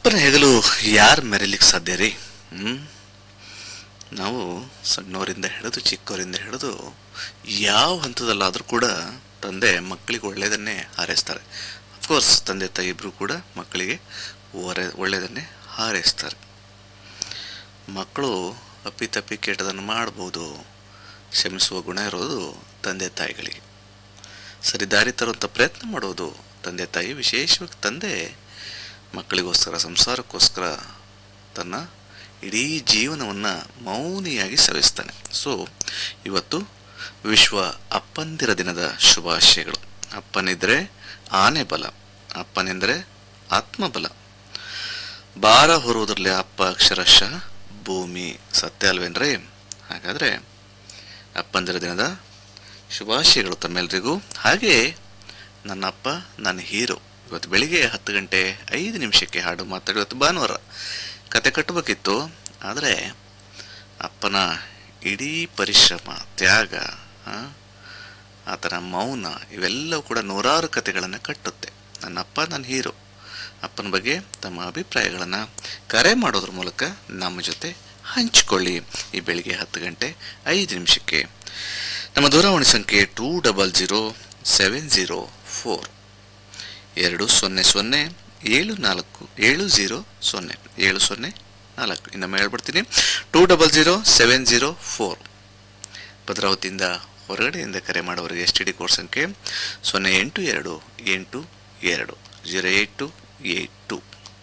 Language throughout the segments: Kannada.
ಅಪ್ಪನ ಹೆಗಲು ಯಾರು ಮೆರೀಲಿಕ್ಕೆ ಸಾಧ್ಯ ರೀ ಹ್ಮ್? ನಾವು ಸಣ್ಣವರಿಂದ ಹಿಡಿದು ಚಿಕ್ಕವರಿಂದ ಹಿಡಿದು ಯಾವ ಹಂತದಲ್ಲಾದರೂ ಕೂಡ ತಂದೆ ಮಕ್ಕಳಿಗೆ ಒಳ್ಳೆಯದನ್ನೇ ಹಾರೈಸ್ತಾರೆ ಅಫ್ಕೋರ್ಸ್ ತಂದೆ ತಾಯಿ ಇಬ್ಬರು ಕೂಡ ಮಕ್ಕಳಿಗೆ ಒರೆ ಒಳ್ಳೆಯದನ್ನೇ ಹಾರೈಸ್ತಾರೆ ಮಕ್ಕಳು ಅಪ್ಪಿತಪ್ಪಿ ಕೆಟ್ಟದನ್ನು ಮಾಡ್ಬೋದು ಕ್ಷಮಿಸುವ ಗುಣ ಇರೋದು ತಂದೆ ತಾಯಿಗಳಿಗೆ ಸರಿ ದಾರಿ ತರುವಂಥ ಪ್ರಯತ್ನ ಮಾಡೋದು ತಂದೆ ತಾಯಿ ವಿಶೇಷವಾಗಿ ತಂದೆ ಮಕ್ಕಳಿಗೋಸ್ಕರ ಸಂಸಾರಕ್ಕೋಸ್ಕರ ತನ್ನ ಇಡೀ ಜೀವನವನ್ನು ಮೌನಿಯಾಗಿ ಸವಿಸ್ತಾನೆ ಸೊ ಇವತ್ತು ವಿಶ್ವ ಅಪ್ಪಂದಿರ ದಿನದ ಶುಭಾಶಯಗಳು ಅಪ್ಪನಿದ್ರೆ ಆನೆ ಬಲ ಅಪ್ಪನೆಂದರೆ ಆತ್ಮಬಲ ಭಾರ ಹೊರುವುದರಲ್ಲಿ ಅಪ್ಪ ಅಕ್ಷರಶಃ ಭೂಮಿ ಸತ್ಯ ಅಲ್ವೇನ್ರಿ ಹಾಗಾದರೆ ಅಪ್ಪಂದಿರ ದಿನದ ಶುಭಾಶಯಗಳು ತಮ್ಮೆಲ್ಲರಿಗೂ ಹಾಗೆ ನನ್ನ ಅಪ್ಪ ನನ್ನ ಹೀರೋ ಇವತ್ತು ಬೆಳಿಗ್ಗೆ ಹತ್ತು ಗಂಟೆ ಐದು ನಿಮಿಷಕ್ಕೆ ಹಾಡು ಮಾತಾಡಿ ಇವತ್ತು ಭಾನುವಾರ ಕತೆ ಕಟ್ಟಬೇಕಿತ್ತು ಆದರೆ ಅಪ್ಪನ ಇಡೀ ಪರಿಶ್ರಮ ತ್ಯಾಗ ಆ, ಆತನ ಮೌನ ಇವೆಲ್ಲವೂ ಕೂಡ ನೂರಾರು ಕತೆಗಳನ್ನು ಕಟ್ಟುತ್ತೆ ನನ್ನ ಅಪ್ಪ ನನ್ನ ಹೀರೋ ಅಪ್ಪನ ಬಗ್ಗೆ ತಮ್ಮ ಅಭಿಪ್ರಾಯಗಳನ್ನು ಕರೆ ಮಾಡೋದ್ರ ಮೂಲಕ ನಮ್ಮ ಜೊತೆ ಹಂಚಿಕೊಳ್ಳಿ ಈ ಬೆಳಿಗ್ಗೆ ಹತ್ತು ಗಂಟೆ ಐದು ನಿಮಿಷಕ್ಕೆ ನಮ್ಮ ದೂರವಾಣಿ ಸಂಖ್ಯೆ two double zero seven zero four ಎರಡು ಸೊನ್ನೆ ಸೊನ್ನೆ ಏಳು ನಾಲ್ಕು ಏಳು ಜೀರೋ ಸೊನ್ನೆ ಏಳು ಸೊನ್ನೆ ನಾಲ್ಕು ಇನ್ನೊಮ್ಮೆ ಹೇಳ್ಬಿಡ್ತೀನಿ two double zero seven zero four ಭದ್ರಾವತಿಯಿಂದ ಹೊರಗಡೆಯಿಂದ ಕರೆ ಮಾಡೋರಿಗೆ ಎಸ್ ಟಿ ಡಿ ಕೋಡ್ ಸಂಖ್ಯೆ ಸೊನ್ನೆ ಎಂಟು ಎರಡು ಎಂಟು ಎರಡು zero eight two eight two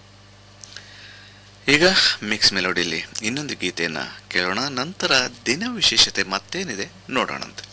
ಈಗ ಮಿಕ್ಸ್ ಮೆಲೋಡಿಯಲ್ಲಿ ಇನ್ನೊಂದು ಗೀತೆಯನ್ನು ಕೇಳೋಣ ನಂತರ ದಿನ ವಿಶೇಷತೆ ಮತ್ತೇನಿದೆ ನೋಡೋಣಂತೆ